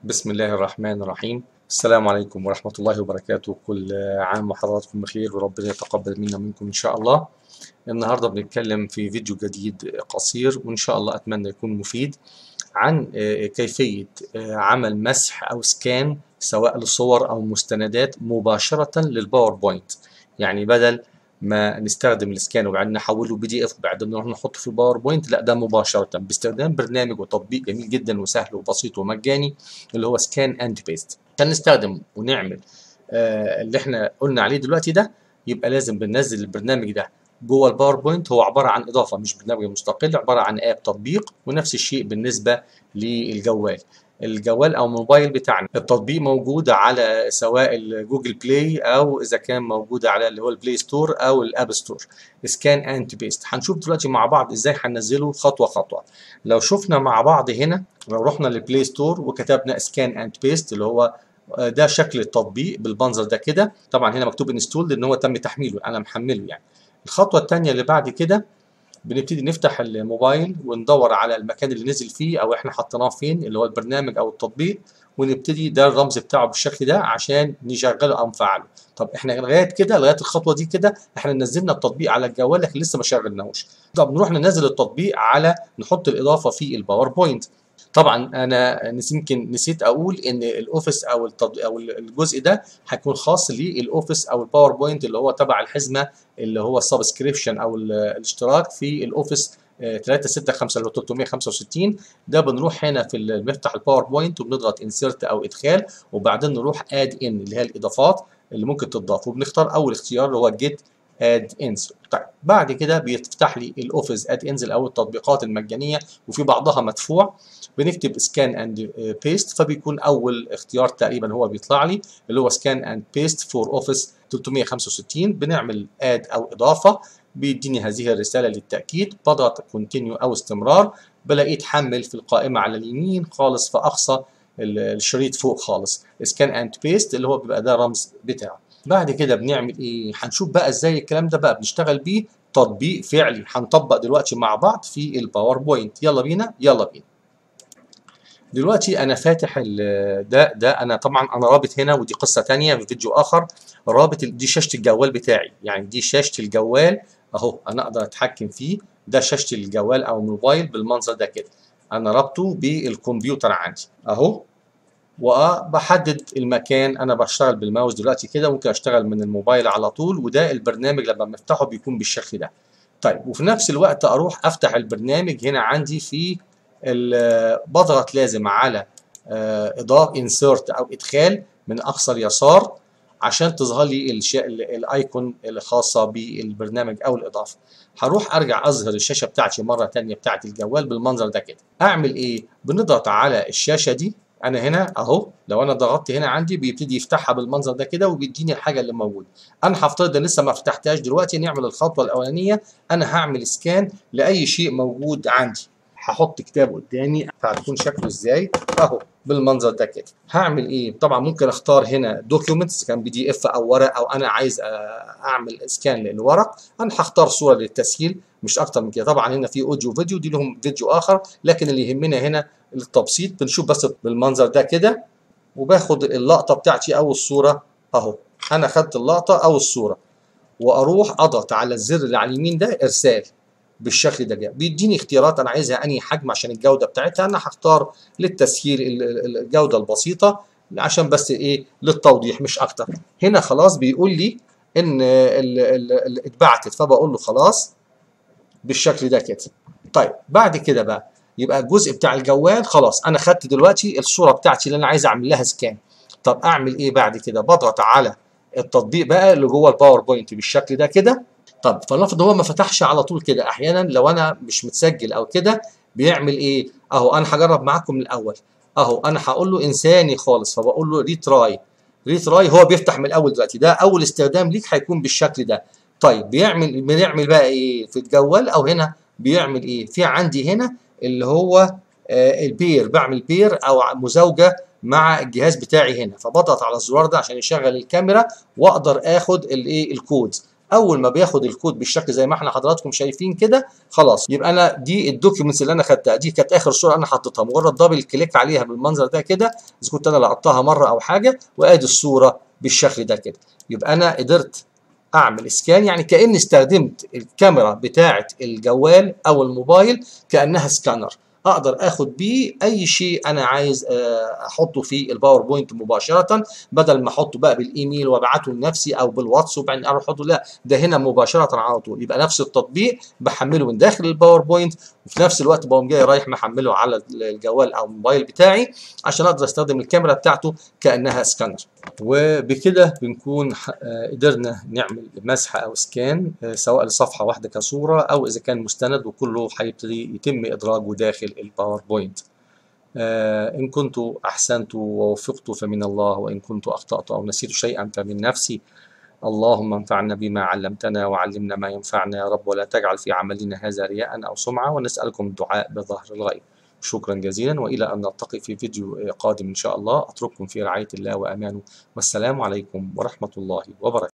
بسم الله الرحمن الرحيم السلام عليكم ورحمة الله وبركاته كل عام وحضراتكم بخير وربنا يتقبل منا ومنكم إن شاء الله النهاردة بنتكلم في فيديو جديد قصير وإن شاء الله أتمنى يكون مفيد عن كيفية عمل مسح أو سكان سواء لصور أو مستندات مباشرة للباوربوينت يعني بدل ما نستخدم السكان وبعدين نحوله بي دي اف وبعدين نروح نحطه في الباوربوينت لا ده مباشره باستخدام برنامج وتطبيق جميل جدا وسهل وبسيط ومجاني اللي هو سكان اند بيست عشان نستخدم ونعمل آه اللي احنا قلنا عليه دلوقتي ده يبقى لازم بننزل البرنامج ده جوه الباوربوينت هو عباره عن اضافه مش برنامج مستقل عباره عن اب تطبيق ونفس الشيء بالنسبه للجوال الجوال او الموبايل بتاعنا التطبيق موجود على سواء الجوجل بلاي او اذا كان موجود على اللي هو البلاي ستور او الاب ستور سكان اند بيست هنشوف دلوقتي مع بعض ازاي هننزله خطوه خطوه لو شفنا مع بعض هنا لو رحنا للبلاي ستور وكتبنا سكان اند بيست اللي هو ده شكل التطبيق بالمنظر ده كده طبعا هنا مكتوب انستول لان هو تم تحميله انا محمله يعني الخطوه الثانيه اللي بعد كده بنبتدي نفتح الموبايل وندور على المكان اللي نزل فيه او احنا حطيناه فين اللي هو البرنامج او التطبيق ونبتدي ده الرمز بتاعه بالشكل ده عشان نشغله او نفعله طب احنا لغايه كده لغايه الخطوه دي كده احنا نزلنا التطبيق على الجوال لكن لسه ما شغلناهوش طب نروح ننزل التطبيق على نحط الاضافه في الباوربوينت طبعا انا يمكن نسيت اقول ان الاوفيس او التض... او الجزء ده هيكون خاص للاوفيس او الباوربوينت اللي هو تبع الحزمه اللي هو السبسكريبشن او الاشتراك في الاوفيس 365 اللي هو 365 ده بنروح هنا في بنفتح الباوربوينت وبنضغط انسيرت او ادخال وبعدين نروح اد ان اللي هي الاضافات اللي ممكن تضاف وبنختار اول اختيار اللي هو جيت اد انز طيب بعد كده بيفتح لي الاوفيس اد انز او التطبيقات المجانيه وفي بعضها مدفوع بنكتب سكان اند بيست فبيكون اول اختيار تقريبا هو بيطلع لي اللي هو سكان اند بيست فور اوفيس 365 بنعمل اد او اضافه بيديني هذه الرساله للتاكيد بضغط كونتينيو او استمرار بلاقيه اتحمل في القائمه على اليمين خالص في اقصى الشريط فوق خالص سكان اند بيست اللي هو بيبقى ده رمز بتاعه بعد كده بنعمل ايه هنشوف بقى ازاي الكلام ده بقى بنشتغل بيه تطبيق فعلي هنطبق دلوقتي مع بعض في الباوربوينت يلا بينا يلا بينا دلوقتي انا فاتح ده ده انا طبعا انا رابط هنا ودي قصه ثانيه في فيديو اخر رابط دي شاشه الجوال بتاعي يعني دي شاشه الجوال اهو انا اقدر اتحكم فيه ده شاشه الجوال او الموبايل بالمنظر ده كده انا رابطه بالكمبيوتر عندي اهو وبحدد المكان انا بشتغل بالماوس دلوقتي كده ممكن اشتغل من الموبايل على طول وده البرنامج لما بنفتحه بيكون بالشكل ده طيب وفي نفس الوقت اروح افتح البرنامج هنا عندي في بضغط لازم على اضافه انسيرت او ادخال من اقصى اليسار عشان تظهر لي الايكون الخاصه بالبرنامج او الاضافه هروح ارجع اظهر الشاشه بتاعتي مره ثانيه بتاعت الجوال بالمنظر ده كده اعمل ايه بنضغط على الشاشه دي انا هنا اهو لو انا ضغطت هنا عندي بيبتدي يفتحها بالمنظر ده كده وبيديني الحاجه اللي موجوده انا هفترض ان لسه ما فتحتهاش دلوقتي نعمل الخطوه الاولانيه انا هعمل سكان لاي شيء موجود عندي هحط كتاب قدامي فهتكون شكله ازاي اهو بالمنظر ده كده هعمل ايه طبعا ممكن اختار هنا دوكيومنتس كان بي دي اف او ورق او انا عايز اعمل سكان للورق انا هختار صوره للتسهيل مش اكتر من كده طبعا هنا في اوديو فيديو دي لهم فيديو اخر لكن اللي يهمنا هنا التبسيط بنشوف بس بالمنظر ده كده وباخد اللقطه بتاعتي او الصوره اهو انا خدت اللقطه او الصوره واروح اضغط على الزر اللي على اليمين ده ارسال بالشكل ده جاي. بيديني اختيارات انا عايزها انهي حجم عشان الجوده بتاعتها انا هختار للتسهيل الجوده البسيطه عشان بس ايه للتوضيح مش اكتر هنا خلاص بيقول لي ان اتبعتت فبقول له خلاص بالشكل ده كده طيب بعد كده بقى يبقى الجزء بتاع الجوال خلاص انا خدت دلوقتي الصوره بتاعتي اللي انا عايز اعمل لها سكان طب اعمل ايه بعد كده بضغط على التطبيق بقى اللي جوه الباوربوينت بالشكل ده كده طب فلنفرض هو ما فتحش على طول كده احيانا لو انا مش متسجل او كده بيعمل ايه اهو انا هجرب معاكم من الاول اهو انا هقول له انساني خالص فبقول له ريتراي ريتراي هو بيفتح من الاول دلوقتي ده اول استخدام ليك هيكون بالشكل ده طيب بيعمل بنعمل بقى ايه في الجوال او هنا بيعمل ايه في عندي هنا اللي هو آه البير بعمل بير او مزاوجه مع الجهاز بتاعي هنا فبضغط على الزرار ده عشان يشغل الكاميرا واقدر اخد الايه الكود اول ما بياخد الكود بالشكل زي ما احنا حضراتكم شايفين كده خلاص يبقى انا دي الدوكيومنتس اللي انا خدتها دي كانت اخر صوره انا حطيتها مجرد دبل كليك عليها بالمنظر ده كده اذا كنت انا لقطتها مره او حاجه وادي الصوره بالشكل ده كده يبقى انا قدرت اعمل اسكان يعني كاني استخدمت الكاميرا بتاعه الجوال او الموبايل كانها سكانر اقدر اخد بيه اي شيء انا عايز احطه في الباوربوينت مباشره بدل ما احطه بقى بالايميل وابعته لنفسي او بالواتس وبعدين اروح احطه لا ده هنا مباشره على طول يبقى نفس التطبيق بحمله من داخل الباوربوينت وفي نفس الوقت بقوم جاي رايح محمله على الجوال او الموبايل بتاعي عشان اقدر استخدم الكاميرا بتاعته كانها سكانر وبكده بنكون قدرنا نعمل مسح او سكان سواء لصفحه واحده كصوره او اذا كان مستند وكله هيبتدي يتم ادراجه داخل الباوربوينت إن كنت أحسنت ووفقت فمن الله وإن كنت أخطأت أو نسيت شيئا فمن نفسي اللهم انفعنا بما علمتنا وعلمنا ما ينفعنا يا رب ولا تجعل في عملنا هذا رياء أو سمعة ونسألكم الدعاء بظهر الغيب شكرا جزيلا وإلى أن نلتقي في فيديو قادم إن شاء الله أترككم في رعاية الله وأمانه والسلام عليكم ورحمة الله وبركاته